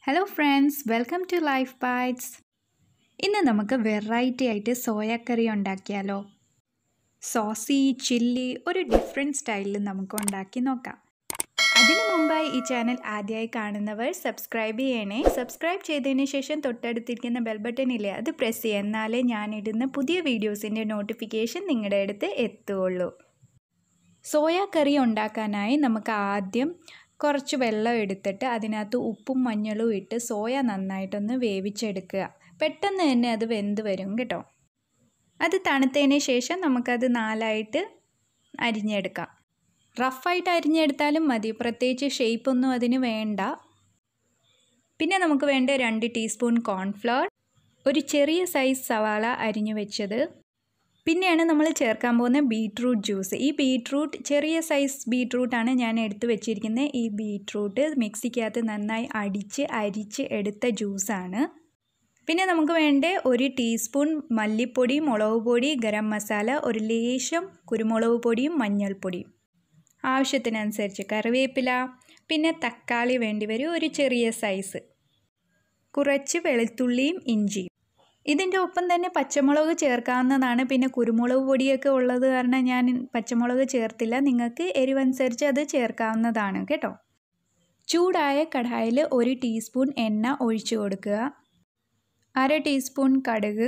hello friends welcome to life bytes ഇന്ന് നമുക്ക് variety ആയിട്ട് സോയ കറി ഉണ്ടാക്കിയാലോ സോസി ചില്ലി ഒരു ഡിഫറെൻറ്റ് സ്റ്റൈലിൽ നമുക്ക് ഉണ്ടാക്കി നോക്കാം അതിനു മുമ്പായി ഈ ചാനൽ ആദ്യമായി കാണുന്നവർ സബ്സ്ക്രൈബ് ചെയ്യണേ സബ്സ്ക്രൈബ് ചെയ്തതിന് ശേഷം തൊട്ടടുത്തിരിക്കുന്ന ബെൽ ബട്ടൺ ഇല്ലേ അത് പ്രസ് ചെയ്യുക എന്നാലേ ഞാനിടുന്ന പുതിയ വീഡിയോസിൻ്റെ നോട്ടിഫിക്കേഷൻ നിങ്ങളുടെ അടുത്ത് എത്തുകയുള്ളൂ സോയ കറി ഉണ്ടാക്കാനായി നമുക്ക് ആദ്യം കുറച്ച് വെള്ളം എടുത്തിട്ട് അതിനകത്ത് ഉപ്പും മഞ്ഞളും ഇട്ട് സോയ നന്നായിട്ടൊന്ന് വേവിച്ചെടുക്കുക പെട്ടെന്ന് തന്നെ അത് വെന്ത് വരും കേട്ടോ അത് തണുത്തതിന് ശേഷം നമുക്കത് നാലായിട്ട് അരിഞ്ഞെടുക്കാം റഫായിട്ട് അരിഞ്ഞെടുത്താലും മതി പ്രത്യേകിച്ച് ഷേപ്പൊന്നും അതിന് വേണ്ട പിന്നെ നമുക്ക് വേണ്ട രണ്ട് ടീസ്പൂൺ കോൺഫ്ലവർ ഒരു ചെറിയ സൈസ് സവാള അരിഞ്ഞു വെച്ചത് പിന്നെയാണ് നമ്മൾ ചേർക്കാൻ പോകുന്ന ബീട്രൂട്ട് ജ്യൂസ് ഈ ബീട്രൂട്ട് ചെറിയ സൈസ് ബീട്രൂട്ടാണ് ഞാൻ എടുത്തു വെച്ചിരിക്കുന്നത് ഈ ബീട്രൂട്ട് മിക്സിക്കകത്ത് നന്നായി അടിച്ച് അരിച്ച് എടുത്ത ജ്യൂസാണ് പിന്നെ നമുക്ക് വേണ്ട ഒരു ടീസ്പൂൺ മല്ലിപ്പൊടി മുളക് പൊടി ഗരം മസാല ഒരു ലേശം കുരുമുളക് പൊടിയും മഞ്ഞൾപ്പൊടിയും ആവശ്യത്തിനനുസരിച്ച് കറിവേപ്പില പിന്നെ തക്കാളി വേണ്ടി വരും ഒരു ചെറിയ സൈസ് കുറച്ച് വെളുത്തുള്ളിയും ഇഞ്ചിയും ഇതിൻ്റെ ഒപ്പം തന്നെ പച്ചമുളക് ചേർക്കാവുന്നതാണ് പിന്നെ കുരുമുളക് പൊടിയൊക്കെ ഉള്ളത് കാരണം ഞാൻ പച്ചമുളക് ചേർത്തില്ല നിങ്ങൾക്ക് എരിവനുസരിച്ച് അത് ചേർക്കാവുന്നതാണ് കേട്ടോ ചൂടായ കടായിൽ ഒരു ടീസ്പൂൺ എണ്ണ ഒഴിച്ചു കൊടുക്കുക അര ടീസ്പൂൺ കടുക്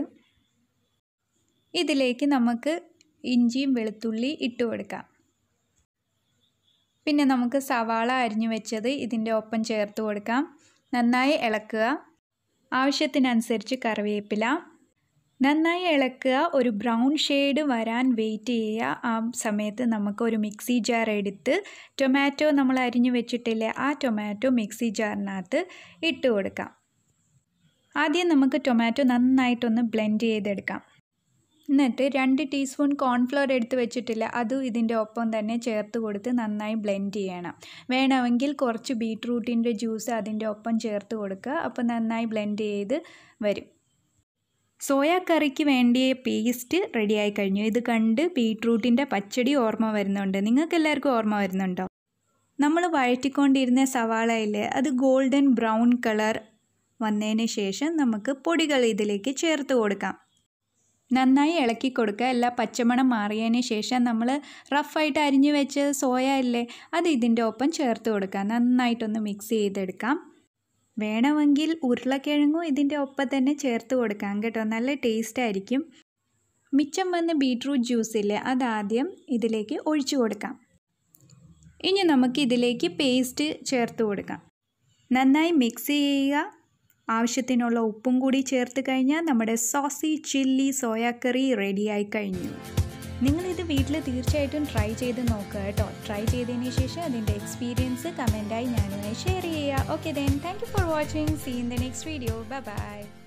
ഇതിലേക്ക് നമുക്ക് ഇഞ്ചിയും വെളുത്തുള്ളി ഇട്ട് കൊടുക്കാം പിന്നെ നമുക്ക് സവാള അരിഞ്ഞു വെച്ചത് ഇതിൻ്റെ ഒപ്പം ചേർത്ത് കൊടുക്കാം നന്നായി ഇളക്കുക ആവശ്യത്തിനനുസരിച്ച് കറിവേപ്പില നന്നായി ഇളക്കുക ഒരു ബ്രൗൺ ഷെയ്ഡ് വരാൻ വെയിറ്റ് ചെയ്യുക ആ സമയത്ത് നമുക്ക് ഒരു മിക്സി ജാർ എടുത്ത് ടൊമാറ്റോ നമ്മൾ അരിഞ്ഞു വെച്ചിട്ടില്ലേ ആ ടൊമാറ്റോ മിക്സി ജാറിനകത്ത് ഇട്ട് കൊടുക്കാം ആദ്യം നമുക്ക് ടൊമാറ്റോ നന്നായിട്ടൊന്ന് ബ്ലെൻഡ് ചെയ്തെടുക്കാം എന്നിട്ട് രണ്ട് ടീസ്പൂൺ കോൺഫ്ലവർ എടുത്ത് വെച്ചിട്ടില്ല അതും ഇതിൻ്റെ ഒപ്പം തന്നെ ചേർത്ത് കൊടുത്ത് നന്നായി ബ്ലെൻഡ് ചെയ്യണം വേണമെങ്കിൽ കുറച്ച് ബീട്രൂട്ടിൻ്റെ ജ്യൂസ് അതിൻ്റെ ഒപ്പം ചേർത്ത് കൊടുക്കുക അപ്പോൾ നന്നായി ബ്ലെൻഡ് ചെയ്ത് വരും സോയ കറിക്ക് വേണ്ടിയ പേസ്റ്റ് റെഡിയായി കഴിഞ്ഞു ഇത് കണ്ട് ബീട്രൂട്ടിൻ്റെ പച്ചടി ഓർമ്മ വരുന്നുണ്ട് നിങ്ങൾക്ക് എല്ലാവർക്കും ഓർമ്മ വരുന്നുണ്ടോ നമ്മൾ വഴറ്റിക്കൊണ്ടിരുന്ന സവാളയില്ലേ അത് ഗോൾഡൻ ബ്രൗൺ കളർ വന്നതിന് ശേഷം നമുക്ക് പൊടികൾ ഇതിലേക്ക് ചേർത്ത് കൊടുക്കാം നന്നായി ഇളക്കി കൊടുക്കുക എല്ലാ പച്ചമണം മാറിയതിന് ശേഷം നമ്മൾ റഫായിട്ട് അരിഞ്ഞു വെച്ച സോയ ഇല്ലേ അത് ഇതിൻ്റെ ഒപ്പം ചേർത്ത് കൊടുക്കുക നന്നായിട്ടൊന്ന് മിക്സ് ചെയ്തെടുക്കാം വേണമെങ്കിൽ ഉരുളക്കിഴങ്ങും ഇതിൻ്റെ ഒപ്പം തന്നെ ചേർത്ത് കൊടുക്കാം കേട്ടോ നല്ല ടേസ്റ്റ് ആയിരിക്കും മിച്ചം വന്ന ബീട്രൂട്ട് ജ്യൂസ് ഇല്ലേ അതാദ്യം ഇതിലേക്ക് ഒഴിച്ചു കൊടുക്കാം ഇനി നമുക്ക് ഇതിലേക്ക് പേസ്റ്റ് ചേർത്ത് കൊടുക്കാം നന്നായി മിക്സ് ചെയ്യുക ആവശ്യത്തിനുള്ള ഉപ്പും കൂടി ചേർത്ത് കഴിഞ്ഞാൽ നമ്മുടെ സോസി ചില്ലി സോയ കറി റെഡിയായി കഴിഞ്ഞു നിങ്ങളിത് വീട്ടിൽ തീർച്ചയായിട്ടും ട്രൈ ചെയ്ത് നോക്കുക കേട്ടോ ട്രൈ ചെയ്തതിന് ശേഷം അതിൻ്റെ എക്സ്പീരിയൻസ് കമൻറ്റായി ഞാനുമായി ഷെയർ ചെയ്യുക okay then thank you for watching see in the next video bye by